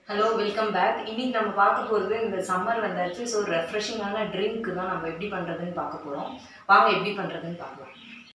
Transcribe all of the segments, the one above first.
hello welcome back இன்னைக்கு நம்ம பார்க்க போகிறது இந்த சம்மர் வந்தாச்சு ஸோ ரெஃப்ரெஷிங்கான ட்ரிங்க் தான் நம்ம எப்படி பண்ணுறதுன்னு பார்க்க போகிறோம் வாங்க எப்படி பண்ணுறதுன்னு பார்க்கலாம்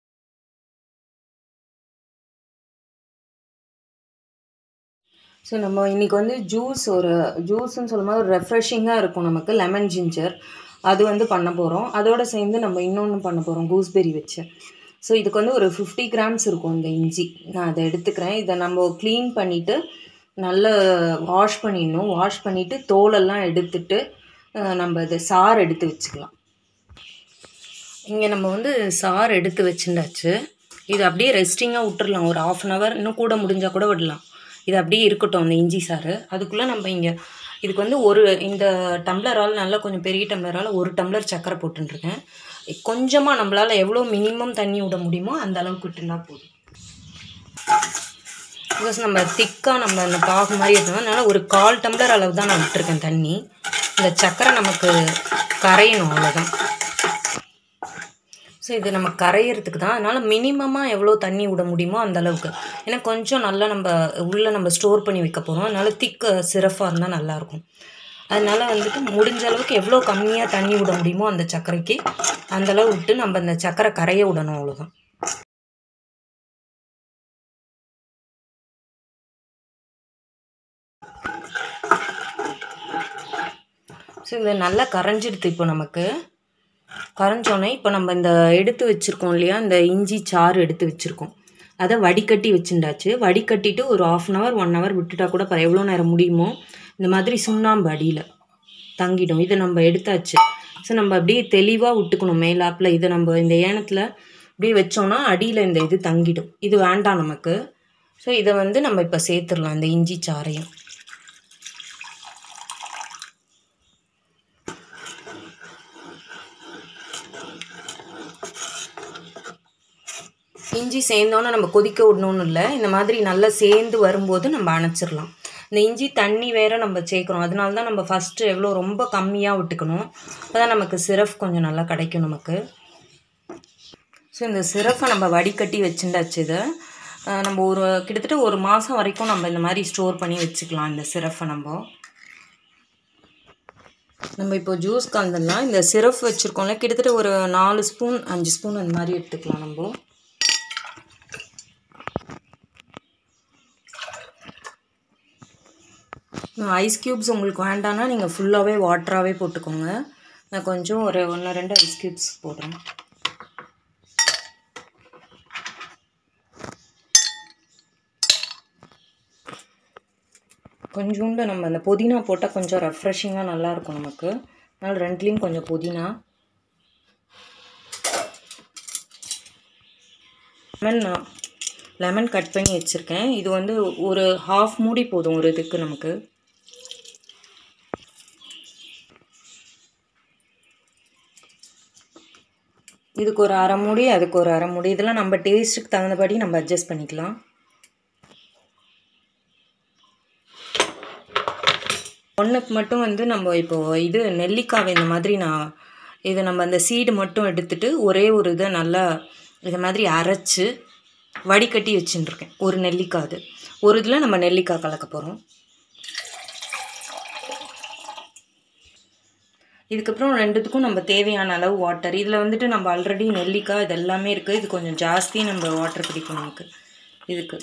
ஸோ நம்ம இன்னைக்கு வந்து ஜூஸ் ஒரு ஜூஸ்ன்னு சொல்லும்போது ஒரு ரெஃப்ரெஷிங்காக இருக்கும் நமக்கு லெமன் ஜிஞ்சர் அது வந்து பண்ண போகிறோம் அதோட சேர்ந்து நம்ம இன்னொன்று பண்ண போகிறோம் கூஸ்பெரி வச்சு ஸோ இதுக்கு வந்து ஒரு ஃபிஃப்டி கிராம்ஸ் இருக்கும் இந்த இஞ்சி நான் அதை எடுத்துக்கிறேன் இதை நம்ம க்ளீன் பண்ணிவிட்டு நல்லா வாஷ் பண்ணிடணும் வாஷ் பண்ணிவிட்டு தோலெல்லாம் எடுத்துட்டு அஹ், நம்ம இதை சாறு எடுத்து வச்சுக்கலாம் இங்கே நம்ம வந்து சாறு எடுத்து வச்சுட்டாச்சு இது அப்படியே ரெஸ்டிங்காக விட்டுறலாம் ஒரு ஆஃப் அன் ஹவர் இன்னும் கூட முடிஞ்சால் கூட விடலாம் இது அப்படியே இருக்கட்டும் அந்த இஞ்சி சாறு அதுக்குள்ளே நம்ம இங்கே இதுக்கு வந்து ஒரு இந்த டம்ளரால் நல்லா கொஞ்சம் பெரிய டம்ளரால் ஒரு டம்ளர் சர்க்கரை போட்டுருக்கேன் கொஞ்சமாக நம்மளால் எவ்வளோ மினிமம் தண்ணி விட முடியுமோ அந்த அளவுக்கு விட்டுனா போதும் பிகாஸ் நம்ம திக்காக நம்ம அந்த பாகு மாதிரி இருக்கணும் அதனால் ஒரு கால் டம்ளர் அளவு தான் நான் விட்டுருக்கேன் தண்ணி இந்த சர்க்கரை நமக்கு கரையணும் அவ்வளோதான் ஸோ இது நம்ம கரையிறதுக்கு தான் அதனால் மினிமமாக எவ்வளோ தண்ணி விட முடியுமோ அந்த அளவுக்கு ஏன்னா கொஞ்சம் நல்லா நம்ம உள்ளே நம்ம ஸ்டோர் பண்ணி வைக்க போகிறோம் அதனால் திக்கு சிரஃபாக இருந்தால் நல்லாயிருக்கும் அதனால் வந்துட்டு முடிஞ்ச அளவுக்கு எவ்வளோ கம்மியாக தண்ணி விட முடியுமோ அந்த சர்க்கரைக்கு அந்த அளவு விட்டு நம்ம அந்த சர்க்கரை கரைய விடணும் அவ்வளோதான் ஸோ இது நல்லா கரைஞ்சிடுது இப்போ நமக்கு கரைஞ்சோன்னே இப்போ நம்ம இந்த எடுத்து வச்சுருக்கோம் இல்லையா இந்த இஞ்சி சாறு எடுத்து வச்சுருக்கோம் அதை வடிகட்டி வச்சுட்டாச்சு வடிகட்டிட்டு ஒரு half an hour one hour விட்டுட்டா கூட பரவ எவ்வளோ நேரம் முடியுமோ இந்த மாதிரி சுண்ணாம்பு அடியில் தங்கிடும் இதை நம்ம எடுத்தாச்சு ஸோ நம்ம அப்படியே தெளிவாக விட்டுக்கணும் மேலாப்பில் இதை நம்ம இந்த ஏனத்தில் அப்படியே வச்சோம்னா அடியில் இந்த இது தங்கிடும் இது வேண்டாம் நமக்கு ஸோ இதை வந்து நம்ம இப்போ சேர்த்துடலாம் இந்த இஞ்சி சாறையும் இஞ்சி சேர்ந்தோன்னே நம்ம கொதிக்க விடணும்னு இல்லை இந்த மாதிரி நல்லா சேர்ந்து வரும்போது நம்ம அணைச்சிடலாம் இந்த இஞ்சி தண்ணி வேற நம்ம சேர்க்குறோம் அதனால தான் நம்ம ஃபஸ்ட்டு எவ்வளோ ரொம்ப கம்மியாக விட்டுக்கணும் அப்போ தான் நமக்கு சிரப் கொஞ்சம் நல்லா கிடைக்கும் நமக்கு ஸோ இந்த சிரப்பை நம்ம வடிகட்டி வச்சுட்டாச்சு இதை அஹ் நம்ம ஒரு கிட்டத்தட்ட ஒரு மாதம் வரைக்கும் நம்ம இந்த மாதிரி ஸ்டோர் பண்ணி வச்சுக்கலாம் இந்த சிரப்பை நம்ம நம்ம இப்போ ஜூஸ் கலந்துடலாம் இந்த சிரப் வச்சுருக்கோம்ல கிட்டத்தட்ட ஒரு நாலு ஸ்பூன் அஞ்சு ஸ்பூன் அந்த மாதிரி எடுத்துக்கலாம் நம்ம ஐஸ் க்யூப்ஸ் உங்களுக்கு வேண்டாம்னா நீங்கள் ஃபுல்லாகவே வாட்டராகவே போட்டுக்கோங்க நான் கொஞ்சம் ஒரு ஒன்று ரெண்டு ஐஸ் க்யூப்ஸ் போடுறேன் கொஞ்சோண்டு நம்ம அந்த புதினா போட்டால் கொஞ்சம் ரெஃப்ரெஷிங்காக நல்லாயிருக்கும் நமக்கு அதனால் ரெண்டுலேயும் கொஞ்சம் புதினா லெமன் லெமன் கட் பண்ணி வச்சுருக்கேன் இது வந்து ஒரு ஹாஃப் மூடி போதும் ஒரு இதுக்கு நமக்கு இதுக்கு ஒரு அரை மூடி அதுக்கு ஒரு அரை மூடி இதெல்லாம் நம்ம டேஸ்ட்டுக்கு தகுந்தபடி நம்ம அட்ஜஸ்ட் பண்ணிக்கலாம் ஒன்றுக்கு மட்டும் வந்து நம்ம இப்போ இது நெல்லிக்காவை இந்த மாதிரி நான் இது நம்ம அந்த சீடு மட்டும் எடுத்துட்டு ஒரே ஒரு இதை நல்லா இது மாதிரி அரைச்சு வடிகட்டி வச்சுட்டுருக்கேன் ஒரு நெல்லிக்காய் அது ஒரு இதில் நம்ம நெல்லிக்காய் கலக்க போகிறோம் இதுக்கப்புறம் ரெண்டுத்துக்கும் நம்ம தேவையான அளவு வாட்டர் இதில் வந்துட்டு நம்ம ஆல்ரெடி நெல்லிக்காய் இது எல்லாமே இருக்குது இது கொஞ்சம் ஜாஸ்தி நம்ம வாட்டர் பிடிக்கும் நமக்கு இதுக்கு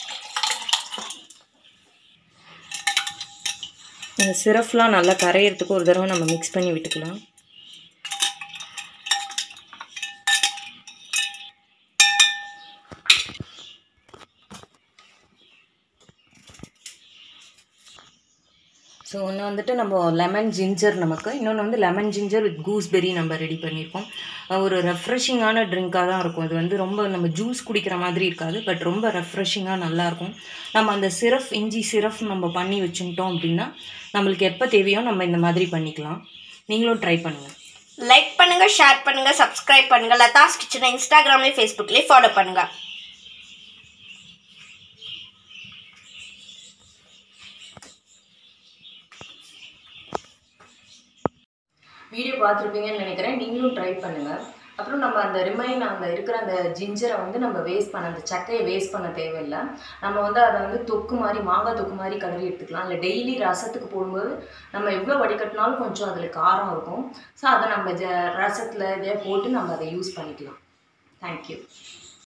இந்த சிரப்லாம் நல்லா கரையிறதுக்கு ஒரு தடவை நம்ம மிக்ஸ் பண்ணி விட்டுக்கலாம் ஸோ ஒன்று வந்துட்டு நம்ம லெமன் ஜிஞ்சர் நமக்கு இன்னொன்று வந்து லெமன் ஜிஞ்சர் வித் கூஸ்பெரி நம்ம ரெடி பண்ணியிருக்கோம் அஹ் ஒரு ரெஃப்ரெஷிங்கான ட்ரிங்காக தான் இருக்கும் இது வந்து ரொம்ப நம்ம ஜூஸ் குடிக்கிற மாதிரி இருக்காது பட் ரொம்ப ரெஃப்ரெஷிங்காக நல்லாயிருக்கும் நம்ம அந்த சிரப் இஞ்சி சிரப் நம்ம பண்ணி வச்சுட்டோம் அப்படின்னா நம்மளுக்கு எப்போ தேவையோ நம்ம இந்த மாதிரி பண்ணிக்கலாம் நீங்களும் ட்ரை பண்ணுங்கள் லைக் பண்ணுங்க ஷேர் பண்ணுங்க சப்ஸ்கிரைப் பண்ணுங்க லதாஸ் கிச்சனை இன்ஸ்டாகிராம்லயும் ஃபேஸ்புக்லயும் ஃபாலோ பண்ணுங்க வீடியோ பார்த்துருப்பீங்கன்னு நினைக்கிறேன் நீங்களும் ட்ரை பண்ணுங்கள் அப்புறம் நம்ம அந்த ரிமைன் அந்த இருக்கிற அந்த ஜிஞ்சரை வந்து நம்ம வேஸ்ட் பண்ண அந்த சக்கையை வேஸ்ட் பண்ண தேவையில்லை நம்ம வந்து அதை வந்து தொக்கு மாதிரி மாங்காய் தொக்கு மாதிரி கலரி எடுத்துக்கலாம் இல்லை டெய்லி ரசத்துக்கு போடும்போது நம்ம எவ்வளோ வடிகட்டினாலும் கொஞ்சம் அதில் காரம் இருக்கும் ஸோ அதை நம்ம ஜ ரசத்தில் இதே போட்டு நம்ம அதை யூஸ் பண்ணிக்கலாம் தேங்க்யூ